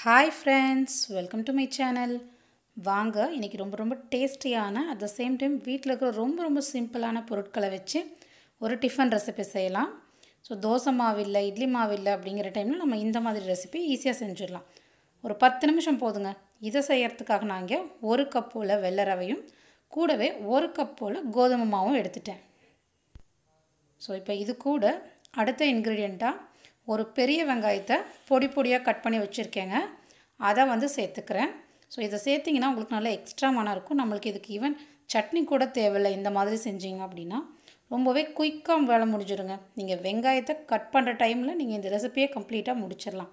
hi friends welcome to my channel வாங்க இன்றைக்கி ரொம்ப ரொம்ப டேஸ்டியான அட் த சேம் டைம் வீட்டில் இருக்கிற ரொம்ப ரொம்ப சிம்பிளான பொருட்களை வச்சு ஒரு டிஃபன் ரெசிபி செய்யலாம் ஸோ தோசை மாவு இல்லை இட்லி மாவு இல்லை அப்படிங்கிற டைமில் நம்ம இந்த மாதிரி ரெசிபி ஈஸியாக செஞ்சிடலாம் ஒரு பத்து நிமிஷம் போதுங்க இதை செய்யறதுக்காக நான் இங்கே ஒரு கப் போல் வெள்ளை ரவையும் கூடவே ஒரு கப் போல் கோதுமை மாவும் எடுத்துட்டேன் ஸோ இப்போ இது கூட அடுத்த இன்க்ரீடியண்ட்டாக ஒரு பெரிய வெங்காயத்தை பொடி பொடியாக கட் பண்ணி வச்சுருக்கேங்க அதை வந்து சேர்த்துக்கிறேன் ஸோ இதை சேர்த்திங்கன்னா உங்களுக்கு நல்லா எக்ஸ்ட்ரா மனம் இருக்கும் நம்மளுக்கு இதுக்கு ஈவன் சட்னி கூட தேவையில்லை இந்த மாதிரி செஞ்சீங்க அப்படின்னா ரொம்பவே குயிக்காக வேலை முடிஞ்சிடுங்க நீங்கள் வெங்காயத்தை கட் பண்ணுற டைமில் நீங்கள் இந்த ரெசிபியை கம்ப்ளீட்டாக முடிச்சிடலாம்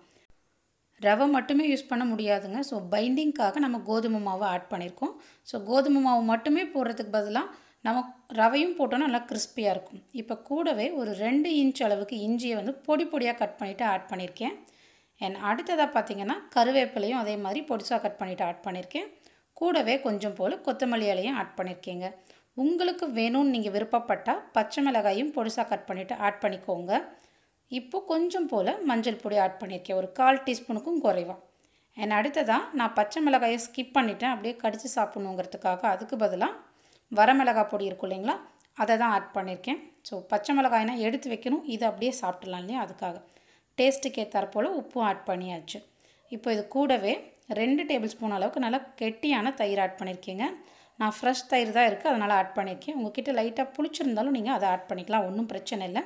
ரவை மட்டுமே யூஸ் பண்ண முடியாதுங்க ஸோ பைண்டிங்க்காக நம்ம கோதுமை மாவை ஆட் பண்ணியிருக்கோம் ஸோ கோதுமை மாவு மட்டுமே போடுறதுக்கு பதிலாக நம்ம ரவையும் போட்டோன்னா நல்லா கிறிஸ்பியாக இருக்கும் இப்போ கூடவே ஒரு ரெண்டு இன்ச் அளவுக்கு இஞ்சியை வந்து பொடி பொடியாக கட் பண்ணிவிட்டு ஆட் பண்ணியிருக்கேன் அண்ட் அடுத்ததாக பார்த்தீங்கன்னா கருவேப்பிலையும் அதே மாதிரி பொடிசாக கட் பண்ணிவிட்டு ஆட் பண்ணியிருக்கேன் கூடவே கொஞ்சம் போல் கொத்தமல்லி இலையும் ஆட் பண்ணியிருக்கேங்க உங்களுக்கு வேணும்னு நீங்கள் விருப்பப்பட்டால் பச்சை மிளகாயும் பொடிசாக கட் பண்ணிவிட்டு ஆட் பண்ணிக்கோங்க இப்போ கொஞ்சம் போல் மஞ்சள் பொடி ஆட் பண்ணியிருக்கேன் ஒரு கால் டீஸ்பூனுக்கும் குறைவா அண்ட் அடுத்ததாக நான் பச்சை மிளகாயை ஸ்கிப் பண்ணிவிட்டேன் அப்படியே கடித்து சாப்பிட்ணுங்கிறதுக்காக அதுக்கு பதிலாக வரமிளகா பொடி இருக்கும் இல்லைங்களா அதை தான் ஆட் பண்ணியிருக்கேன் ஸோ பச்சை மிளகாய்னா எடுத்து வைக்கணும் இதை அப்படியே சாப்பிட்லாம் இல்லையா அதுக்காக டேஸ்ட்டுக்கு ஏற்றாற் போல் உப்பும் ஆட் பண்ணியாச்சு இப்போ இது கூடவே ரெண்டு டேபிள் ஸ்பூன் அளவுக்கு நல்லா கெட்டியான தயிர் ஆட் பண்ணியிருக்கேங்க நான் ஃப்ரெஷ் தயிர் தான் இருக்குது அதனால் ஆட் பண்ணியிருக்கேன் உங்ககிட்ட லைட்டாக புளிச்சிருந்தாலும் நீங்கள் அதை ஆட் பண்ணிக்கலாம் ஒன்றும் பிரச்சனை இல்லை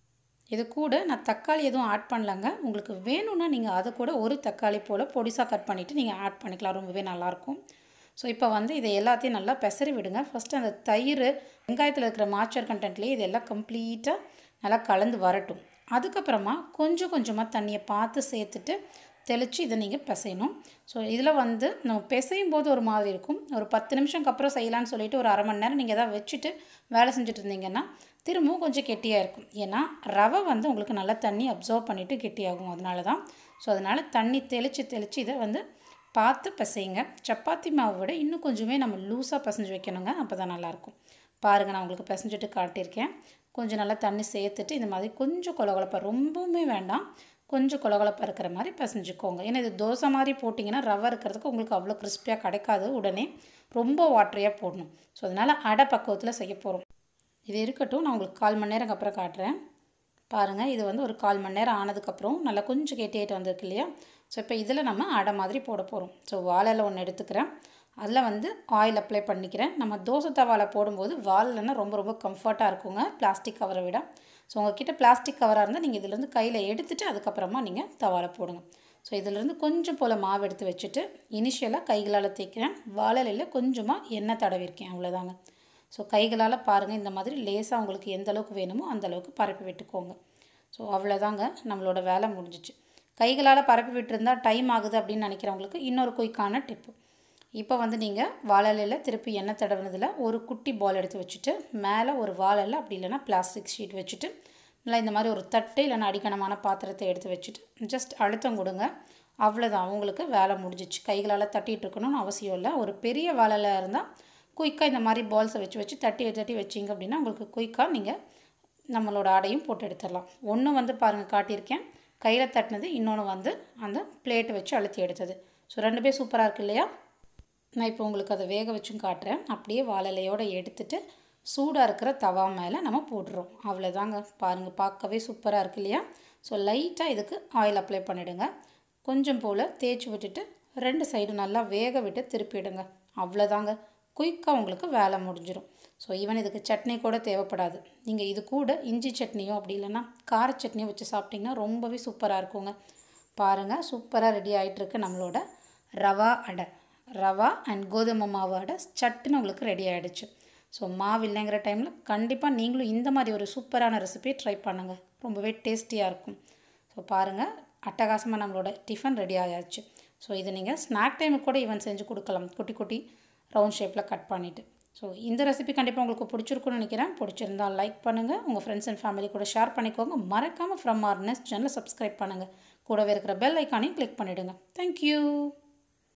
இது கூட நான் தக்காளி எதுவும் ஆட் பண்ணலங்க உங்களுக்கு வேணும்னா நீங்கள் அதை கூட ஒரு தக்காளி போல் பொடிசாக கட் பண்ணிவிட்டு நீங்கள் ஆட் பண்ணிக்கலாம் ரொம்பவே நல்லாயிருக்கும் ஸோ இப்போ வந்து இதை எல்லாத்தையும் நல்லா பெசரி விடுங்க ஃபஸ்ட்டு அந்த தயிர் வெங்காயத்தில் இருக்கிற மாய்ச்சர் கண்டென்ட்லேயே இதெல்லாம் கம்ப்ளீட்டாக நல்லா கலந்து வரட்டும் அதுக்கப்புறமா கொஞ்சம் கொஞ்சமாக தண்ணியை பார்த்து சேர்த்துட்டு தெளித்து இதை நீங்கள் பிசையணும் ஸோ இதில் வந்து நம்ம பிசையும் போது ஒரு மாதிரி இருக்கும் ஒரு பத்து நிமிஷம்க்கு அப்புறம் செய்யலான்னு சொல்லிட்டு ஒரு அரை மணி நேரம் நீங்கள் எதாவது வச்சுட்டு வேலை செஞ்சுட்டு இருந்தீங்கன்னா திரும்பவும் கொஞ்சம் கெட்டியாக இருக்கும் ஏன்னா ரவை வந்து உங்களுக்கு நல்லா தண்ணி அப்சர்வ் பண்ணிவிட்டு கெட்டியாகும் அதனால தான் ஸோ அதனால் தண்ணி தெளித்து தெளித்து இதை வந்து பார்த்து பிசையுங்க சப்பாத்தி மாவை விட இன்னும் கொஞ்சமே நம்ம லூஸாக பிசைஞ்சு வைக்கணுங்க அப்போ தான் நல்லாயிருக்கும் பாருங்கள் நான் உங்களுக்கு பிசைஞ்சிட்டு காட்டியிருக்கேன் கொஞ்சம் நல்லா தண்ணி சேர்த்துட்டு இந்த மாதிரி கொஞ்சம் கொலகொலப்பாக ரொம்பவுமே வேண்டாம் கொஞ்சம் கொலகொலப்பாக இருக்கிற மாதிரி பிசைஞ்சுக்கோங்க ஏன்னா இது தோசை மாதிரி போட்டிங்கன்னா ரவை இருக்கிறதுக்கு உங்களுக்கு அவ்வளோ கிறிஸ்பியாக கிடைக்காது உடனே ரொம்ப வாட்டரியாக போடணும் ஸோ அதனால் அடை பக்குவத்தில் செய்ய போகிறோம் இது இருக்கட்டும் நான் உங்களுக்கு கால் மணி நேரம் அப்புறம் காட்டுறேன் பாருங்கள் இது வந்து ஒரு கால் மணி நேரம் ஆனதுக்கப்புறம் நல்லா கொஞ்சம் கெட்டியாயிட்டு வந்திருக்கு இல்லையா ஸோ இப்போ இதில் நம்ம அடை மாதிரி போட போகிறோம் ஸோ வாழையில் ஒன்று எடுத்துக்கிறேன் அதில் வந்து ஆயில் அப்ளை பண்ணிக்கிறேன் நம்ம தோசை தவாலை போடும்போது வாழைலன்னா ரொம்ப ரொம்ப கம்ஃபர்ட்டாக இருக்குங்க பிளாஸ்டிக் கவரை விட ஸோ உங்ககிட்ட பிளாஸ்டிக் கவராக இருந்தால் நீங்கள் இதிலேருந்து கையில் எடுத்துகிட்டு அதுக்கப்புறமா நீங்கள் தவாலை போடுங்க ஸோ இதிலேருந்து கொஞ்சம் போல் மாவு எடுத்து வச்சுட்டு இனிஷியலாக கைகளால் தேய்க்கிறேன் வாழையில் கொஞ்சமாக எண்ணெய் தடவிருக்கேன் அவ்வளோதாங்க ஸோ கைகளால் பாருங்கள் இந்த மாதிரி லேசாக உங்களுக்கு எந்த அளவுக்கு வேணுமோ அந்த அளவுக்கு பரப்பி விட்டுக்கோங்க ஸோ அவ்வளோதாங்க நம்மளோட வேலை முடிஞ்சிச்சு கைகளால் பரப்பி விட்டுருந்தா டைம் ஆகுது அப்படின்னு நினைக்கிறவங்களுக்கு இன்னொரு குயிக்கான டிப்பு இப்போ வந்து நீங்கள் வாழலையில் திருப்பி எண்ணெய் தடவினதில் ஒரு குட்டி பால் எடுத்து வச்சுட்டு மேலே ஒரு வாழலை அப்படி இல்லைனா பிளாஸ்டிக் ஷீட் வச்சுட்டு நல்லா இந்த மாதிரி ஒரு தட்டு இல்லைனா அடிக்கணமான பாத்திரத்தை எடுத்து வச்சுட்டு ஜஸ்ட் அழுத்தம் கொடுங்க அவ்வளோதான் உங்களுக்கு வேலை முடிஞ்சிச்சு கைகளால் தட்டிகிட்டு இருக்கணும்னு அவசியம் இல்லை ஒரு பெரிய வாழையில் இருந்தால் குயிக்காக இந்த மாதிரி பால்ஸை வச்சு வச்சு தட்டி தட்டி வச்சிங்க அப்படின்னா உங்களுக்கு குயிக்காக நீங்கள் நம்மளோட ஆடையும் போட்டு எடுத்துடலாம் ஒன்று வந்து பாருங்கள் காட்டியிருக்கேன் கையில் தட்டினது இன்னொன்று வந்து அந்த பிளேட் வச்சு அழுத்தி எடுத்தது ஸோ ரெண்டு பேர் சூப்பராக இருக்கு இல்லையா நான் இப்போ உங்களுக்கு அதை வேக வச்சும் காட்டுறேன் அப்படியே வாழலையோடு எடுத்துகிட்டு சூடாக இருக்கிற தவா மேலே நம்ம போட்டுறோம் அவ்வளோதாங்க பாருங்கள் பார்க்கவே சூப்பராக இருக்கு இல்லையா ஸோ லைட்டாக இதுக்கு ஆயில் அப்ளை பண்ணிவிடுங்க கொஞ்சம் போல் தேய்ச்சி விட்டுட்டு ரெண்டு சைடும் நல்லா வேக விட்டு திருப்பிடுங்க அவ்வளோதாங்க குயிக்காக உங்களுக்கு வேலை முடிஞ்சிடும் ஸோ ஈவன் இதுக்கு சட்னி கூட தேவைப்படாது நீங்கள் இது கூட இஞ்சி சட்னியோ அப்படி இல்லைன்னா கார சட்னியோ வச்சு சாப்பிட்டிங்கன்னா ரொம்பவே சூப்பராக இருக்குங்க பாருங்கள் சூப்பராக ரெடி ஆகிட்டுருக்கு நம்மளோட ரவா அடை ரவா அண்ட் கோதுமை மாவு அடை சட்டுன்னு உங்களுக்கு ரெடி ஆகிடுச்சு ஸோ மாவு இல்லைங்கிற டைமில் கண்டிப்பாக நீங்களும் இந்த மாதிரி ஒரு சூப்பரான ரெசிபியை ட்ரை பண்ணுங்கள் ரொம்பவே டேஸ்டியாக இருக்கும் ஸோ பாருங்கள் அட்டகாசமாக நம்மளோட டிஃபன் ரெடி ஆயாச்சு ஸோ இதை நீங்கள் ஸ்நாக் டைமுக்கு கூட ஈவன் செஞ்சு கொடுக்கலாம் குட்டி குட்டி ரவுண்ட் ஷேப்பில் கட் பண்ணிவிட்டு ஸோ இந்த ரெசிபி கண்டிப்பாக உங்களுக்கு பிடிச்சிருக்குன்னு நினைக்கிறேன் பிடிச்சிருந்தால் லைக் பண்ணுங்கள் உங்கள் ஃப்ரெண்ட்ஸ் அண்ட் ஃபேமிலி கூட ஷேர் பண்ணிக்கோங்க மறக்காமல் ஃப்ரம் ஆர் நெஸ்ட் சேனலை சப்ஸ்கிரைப் பண்ணுங்கள் கூடவே இருக்கிற பெல் ஐக்கானையும் கிளிக் பண்ணிவிடுங்க தேங்க்யூ